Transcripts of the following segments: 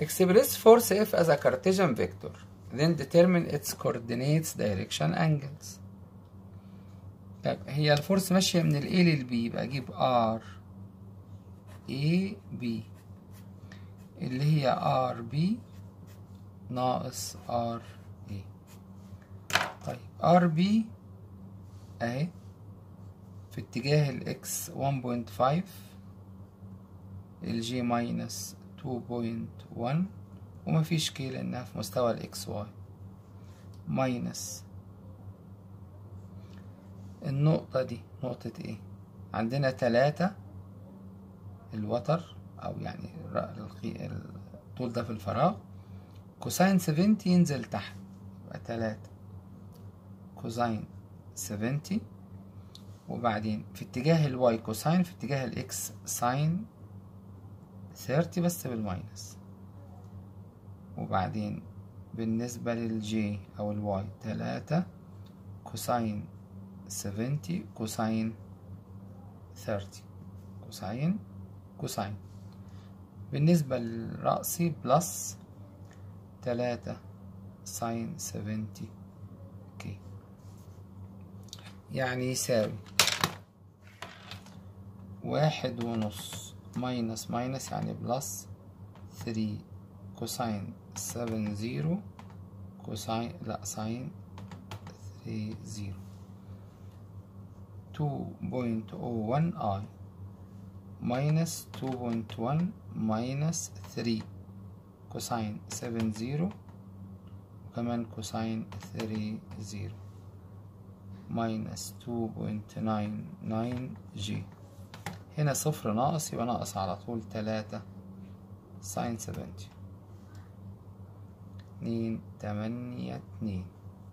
express force F as a Cartesian vector then determine its coordinates direction angles طب هي الفورس ماشية من ال A لل B يبقى أجيب R A B اللي هي R B ناقص R A طيب R B أهي في اتجاه ال X 1.5 ال G minus 2.1 ومفيش كي لأنها في مستوى ال XY minus النقطة دي نقطة ايه عندنا تلاتة الوتر او يعني الطول ده في الفراغ كوساين سفنتي ينزل تحت يبقى تلاتة كوساين سفنتي وبعدين في اتجاه الواي كوساين في اتجاه الاكس ساين ثيرتي بس بالماينس وبعدين بالنسبة للجي أو الواي تلاتة كوساين سفنتي كوساين ثيرتي كوساين كوساين بالنسبة لرأسي بلس تلاتة ساين سفنتي كي يعني يساوي واحد ونص ماينس ماينس يعني بلس ثري كوساين سفن زيرو كوساين لا ساين ثري زيرو 2.01 i minus 2.1 minus 3 كوساين 70 وكمان كوساين 30 minus 2.99 جي هنا صفر ناقص يبقى ناقص على طول تلاتة ساين 70 اتنين تمانية اتنين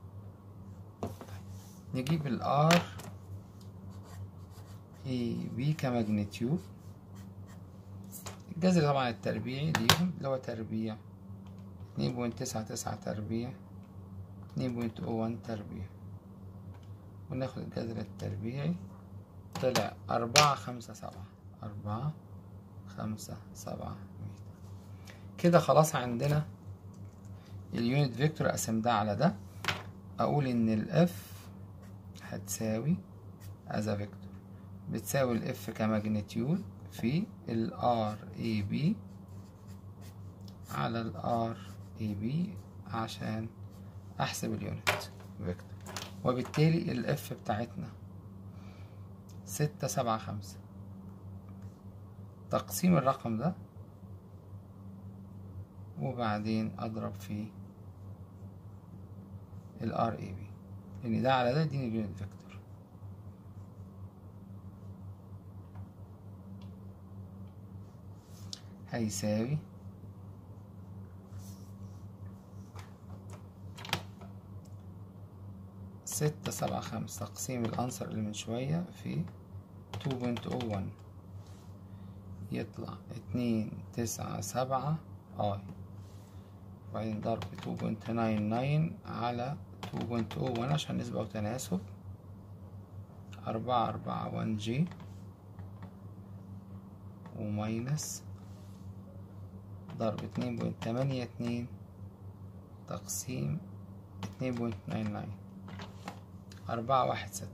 نجيب الار اي بي كماجنتيود الجذر طبعا التربيعي ليهم اللي هو تربيع اتنين بوينت تسعة تسعة تربيع اتنين بوينت او وان تربيع وناخد الجذر التربيعي طلع أربعة خمسة سبعة أربعة خمسة سبعة متر كده خلاص عندنا اليونت فيكتور أقسم ده على ده أقول إن الإف هتساوي أذا فيكتور بتساوي الاف كماجنتيود في الار اي بي على الار اي بي عشان احسب اليونت فيكتور وبالتالي الاف بتاعتنا ستة سبعة خمسة تقسيم الرقم ده وبعدين اضرب في الار اي بي لان ده على ده يديني اليونت فيكتور هيساوي ستة سبعة خمسة تقسيم الأنصر اللي من شوية في تو بوينت أو ون يطلع اتنين تسعة سبعة اي وبعدين ضرب تو بوينت ناين ناين على تو بوينت أو ون عشان نسبة وتناسب أربعة أربعة ون جي وماينس ضرب اتنين بوينت تمانية اتنين تقسيم اتنين بوينت ناين ناين أربعة واحد ستة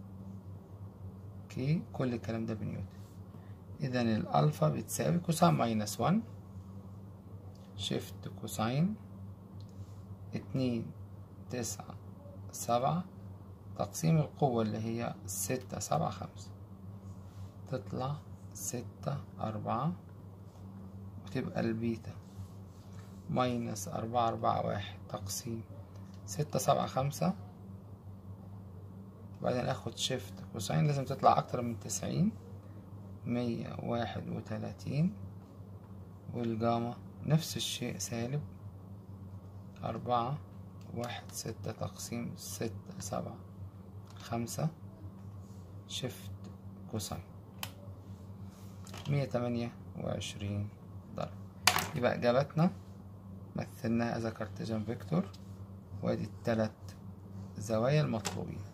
اوكي كل الكلام ده بنيوتن إذا الألفا بتساوي كوساين ماينس ون شيفت كوساين اتنين تسعة سبعة تقسيم القوة اللي هي ستة سبعة خمسة تطلع ستة أربعة وتبقى البيتا ماينس أربعة أربعة واحد تقسيم ستة سبعة خمسة وبعدين اخد شيفت كوساين لازم تطلع اكتر من تسعين مية واحد وتلاتين والجاما نفس الشيء سالب أربعة واحد ستة تقسيم ستة سبعة خمسة شيفت كوساين مية تمانية وعشرين ضرب يبقى إجابتنا مثلناها as a Cartesian vector وادي التلات زوايا المطلوبين